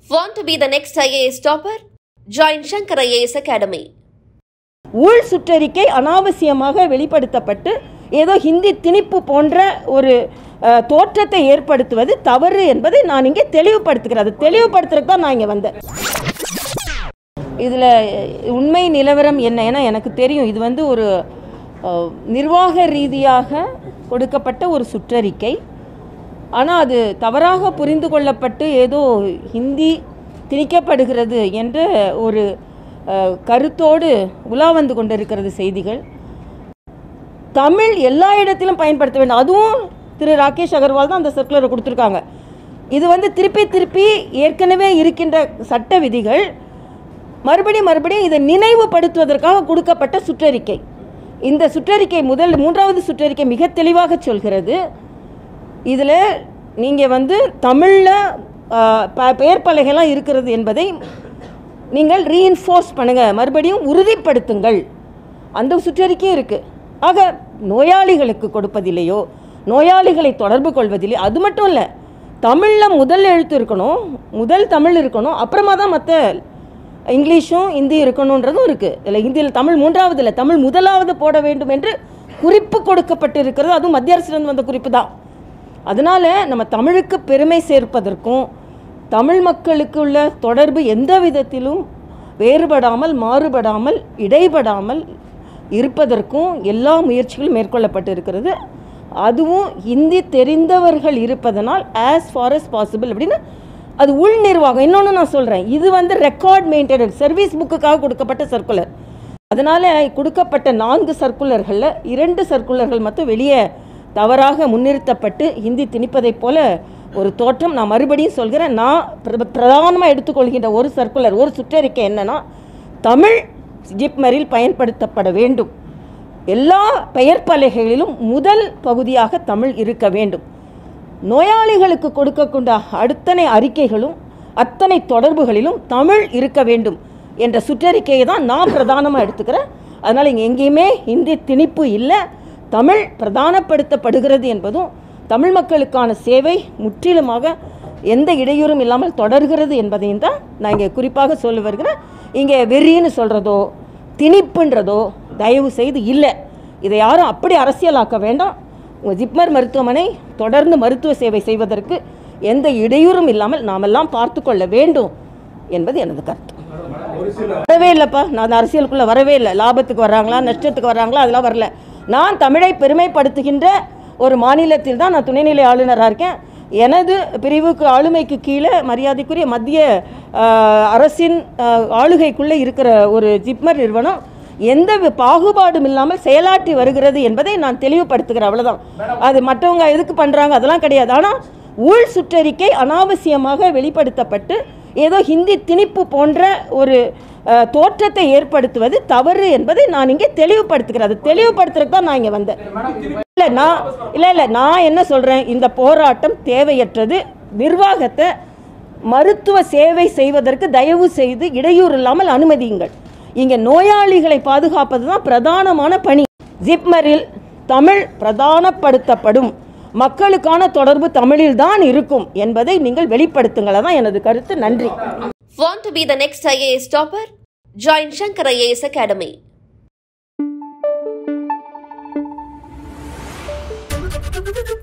Want to be the next IAS topper? Join Shankar IAS Academy. உள் சுற்றறிக்கை அனாவசியமாக வெளிப்படுத்தப்பட்டு ஏதோ ஹிந்தி திணிப்பு போன்ற ஒரு அஹ், தோற்றத்தை ஏற்படுத்துவது தவறு என்பதை நான் இங்கே தெளிவுபடுத்துகிறேன் அது தெளிவுபடுத்துறதுக்கு தான் நான் இங்கே வந்தேன் இதில் உண்மை நிலவரம் என்ன ஏன்னா எனக்கு தெரியும் இது வந்து ஒரு அஹ், நிர்வாக ரீதியாக கொடுக்கப்பட்ட ஒரு சுற்றறிக்கை ஆனால் அது தவறாக புரிந்து கொள்ளப்பட்டு ஏதோ ஹிந்தி திணிக்கப்படுகிறது என்ற ஒரு அஹ், கருத்தோடு உலா வந்து கொண்டிருக்கிறது செய்திகள் தமிழ் எல்லா இடத்திலும் பயன்படுத்த வேண்டும் அதுவும் திரு ராகேஷ் அகர்வால் தான் அந்த சர்க்குலரை கொடுத்துருக்காங்க இது வந்து திருப்பி திருப்பி ஏற்கனவே இருக்கின்ற சட்ட விதிகள் மறுபடியும் மறுபடியும் இதை நினைவுபடுத்துவதற்காக கொடுக்கப்பட்ட சுற்றறிக்கை இந்த சுற்றறிக்கை முதல் மூன்றாவது சுற்றறிக்கை மிக தெளிவாக சொல்கிறது இதில் நீங்கள் வந்து தமிழில் பெயர் பலகைலாம் இருக்கிறது என்பதை நீங்கள் ரீஇன்ஃபோர்ஸ் பண்ணுங்கள் மறுபடியும் உறுதிப்படுத்துங்கள் அந்த சுற்றறிக்கையும் இருக்குது ஆக நோயாளிகளுக்கு கொடுப்பதில்லையோ நோயாளிகளை தொடர்பு கொள்வதில்லையோ அது மட்டும் இல்லை தமிழில் முதல் எழுத்து இருக்கணும் முதல் தமிழ் இருக்கணும் அப்புறமா தான் மற்ற இங்கிலீஷும் ஹிந்தி இருக்கணுன்றதும் இருக்குது இல்லை ஹிந்தியில் தமிழ் மூன்றாவது இல்லை தமிழ் முதலாவது போட வேண்டும் என்று குறிப்பு கொடுக்கப்பட்டு இருக்கிறது அதுவும் மத்திய அரசிலிருந்து வந்த குறிப்பு தான் அதனால் நம்ம தமிழுக்கு பெருமை சேர்ப்பதற்கும் தமிழ் மக்களுக்கு உள்ள தொடர்பு எந்த விதத்திலும் வேறுபடாமல் மாறுபடாமல் இடைபடாமல் இருப்பதற்கும் எல்லா முயற்சிகளும் மேற்கொள்ளப்பட்டு இருக்கிறது அதுவும் ஹிந்தி தெரிந்தவர்கள் இருப்பதனால் ஆஸ் ஃபார் as பாசிபிள் அப்படின்னு அது உள் நிர்வாகம் இன்னொன்று நான் சொல்கிறேன் இது வந்து ரெக்கார்ட் மெயின்டெனன்ஸ் சர்வீஸ் புக்குக்காக கொடுக்கப்பட்ட சர்க்குலர் அதனால் கொடுக்கப்பட்ட நான்கு சர்க்குலர்களில் இரண்டு சர்க்குலர்கள் மட்டும் வெளியே தவறாக முன்னிறுத்தப்பட்டு ஹிந்தி திணிப்பதைப் போல ஒரு தோற்றம் நான் மறுபடியும் சொல்கிறேன் நான் பிரதானமாக எடுத்துக்கொள்கின்ற ஒரு சர்க்குலர் ஒரு சுற்றறிக்கை என்னன்னா தமிழ் ஜிப்மரில் பயன்படுத்தப்பட வேண்டும் எல்லா பெயர் பலகைகளிலும் முதல் பகுதியாக தமிழ் இருக்க வேண்டும் நோயாளிகளுக்கு கொடுக்கக்கூடிய அத்தனை அறிக்கைகளும் அத்தனை தொடர்புகளிலும் தமிழ் இருக்க வேண்டும் என்ற சுற்றறிக்கையை தான் நான் பிரதானமாக எடுத்துக்கிறேன் அதனால் இங்கே எங்கேயுமே இந்தி திணிப்பு இல்லை தமிழ் பிரதானப்படுத்தப்படுகிறது என்பதும் தமிழ் மக்களுக்கான சேவை முற்றிலுமாக எந்த இடையூறும் இல்லாமல் தொடர்கிறது என்பதையும் தான் நான் இங்கே குறிப்பாக சொல்ல வருகிறேன் இங்கே வெறின்னு சொல்கிறதோ திணிப்புன்றதோ தயவு செய்து இல்லை இதை யாரும் அப்படி அரசியலாக்க வேண்டாம் உங்கள் ஜிப்மர் மருத்துவமனை தொடர்ந்து மருத்துவ சேவை செய்வதற்கு எந்த இடையூறும் இல்லாமல் நாமெல்லாம் பார்த்து கொள்ள வேண்டும் என்பது எனது கருத்து வரவே இல்லைப்பா நான் அந்த அரசியலுக்குள்ளே வரவே இல்லை லாபத்துக்கு வர்றாங்களா நஷ்டத்துக்கு வர்றாங்களா அதெல்லாம் வரல நான் தமிழை பெருமைப்படுத்துகின்ற ஒரு மாநிலத்தில் தான் நான் துணைநிலை ஆளுநராக இருக்கேன் எனது பிரிவுக்கு ஆளுமைக்கு கீழே மரியாதைக்குரிய மத்திய ஆஹ், அரசின் ஆஹ், ஆளுகைக்குள்ளே இருக்கிற ஒரு ஜிப்மர் நிறுவனம் எந்த வி- பாகுபாடும் இல்லாமல் செயலாற்றி வருகிறது என்பதை நான் தெளிவுபடுத்துகிறேன் அவ்வளவுதான் அது மற்றவங்க எதுக்கு பண்ணுறாங்க அதெல்லாம் கிடையாது ஆனால் உள் சுற்றறிக்கை அனாவசியமாக வெளிப்படுத்தப்பட்டு ஏதோ ஹிந்தி திணிப்பு போன்ற ஒரு அஹ், தோற்றத்தை ஏற்படுத்துவது தவறு என்பதை நான் இங்கே தெளிவுபடுத்துகிறேன் அது தெளிவுபடுத்துறதுக்கு தான் நான் இங்கே வந்தேன் இல்லை நான் இல்லை இல்லை நான் என்ன சொல்கிறேன் இந்த போராட்டம் தேவையற்றது நிர்வாகத்தை மருத்துவ சேவை செய்வதற்கு தயவு செய்து இடையூறு இல்லாமல் அனுமதியுங்கள் இங்கே நோயாளிகளை பாதுகாப்பது தான் பிரதானமான பணி ஜிப்மரில் தமிழ் பிரதானப்படுத்தப்படும் மக்களுக்கான தொடர்பு தமிழில் தான் இருக்கும் என்பதை நீங்கள் வெளிப்படுத்துங்கள் அதான் எனது கருத்து நன்றி Want to be the next IAS topper? Join Shankar IAS Academy. Thank you.